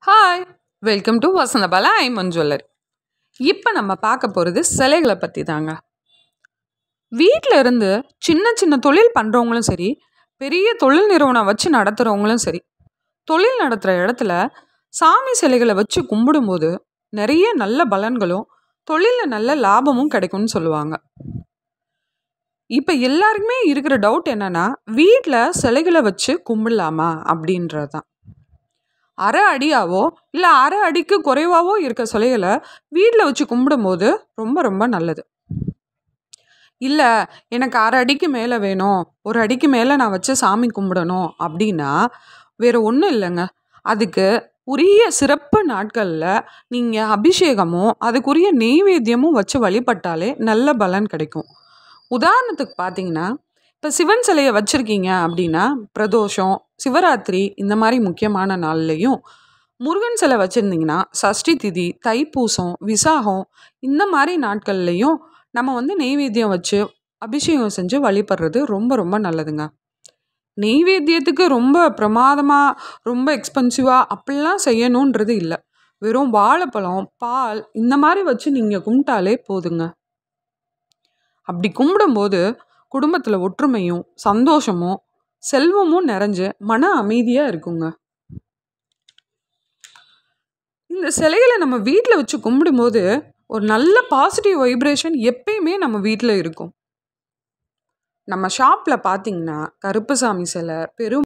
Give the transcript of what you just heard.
hi welcome to Vasanthabala Aiman jewellery இப்போ நம்ம பார்க்க போகிறது சிலைகளை பற்றி தாங்க வீட்டில் இருந்து சின்ன சின்ன தொழில் பண்ணுறவங்களும் சரி பெரிய தொழில் நிறுவனம் வச்சு நடத்துகிறவங்களும் சரி தொழில் நடத்துகிற இடத்துல சாமி சிலைகளை வச்சு கும்பிடும்போது நிறைய நல்ல பலன்களும் தொழிலில் நல்ல லாபமும் கிடைக்கும்னு சொல்லுவாங்க இப்போ எல்லாருக்குமே இருக்கிற டவுட் என்னன்னா வீட்டில் சிலைகளை வச்சு கும்பிடலாமா அப்படின்றது தான் அரை அடியாவோ இல்லை அரை அடிக்கு குறைவாவோ இருக்க சிலைகளை வீட்டில் வச்சு கும்பிடும்போது ரொம்ப ரொம்ப நல்லது இல்லை எனக்கு அரை அடிக்கு மேலே வேணும் ஒரு அடிக்கு மேலே நான் வச்சு சாமி கும்பிடணும் அப்படின்னா வேறு ஒன்றும் இல்லைங்க அதுக்கு உரிய சிறப்பு நாட்களில் நீங்கள் அபிஷேகமும் அதுக்குரிய நெய்வேத்தியமும் வச்சு வழிபட்டாலே நல்ல பலன் கிடைக்கும் உதாரணத்துக்கு பார்த்தீங்கன்னா இப்போ சிவன் சிலையை வச்சுருக்கீங்க அப்படின்னா பிரதோஷம் சிவராத்திரி இந்த மாதிரி முக்கியமான நாள்லையும் முருகன் சிலை வச்சுருந்தீங்கன்னா சஷ்டி திதி தைப்பூசம் விசாகம் இந்த மாதிரி நாட்கள்லையும் நம்ம வந்து நெய்வேத்தியம் வச்சு அபிஷேகம் செஞ்சு வழிபடுறது ரொம்ப ரொம்ப நல்லதுங்க நெய்வேத்தியத்துக்கு ரொம்ப பிரமாதமாக ரொம்ப எக்ஸ்பென்சிவாக அப்படிலாம் செய்யணுன்றது இல்லை வெறும் வாழைப்பழம் பால் இந்த மாதிரி வச்சு நீங்கள் கும்பிட்டாலே போதுங்க அப்படி கும்பிடும்போது குடும்பத்தில் ஒற்றுமையும் சந்தோஷமும் செல்வமும் நிறைஞ்சு மன அமைதியாக இருக்குங்க இந்த சிலைகளை நம்ம வீட்டில் வச்சு கும்பிடும்போது ஒரு நல்ல பாசிட்டிவ் வைப்ரேஷன் எப்பயுமே நம்ம வீட்டில் இருக்கும் நம்ம ஷாப்பில் பார்த்தீங்கன்னா கருப்புசாமி சிலை பெரும்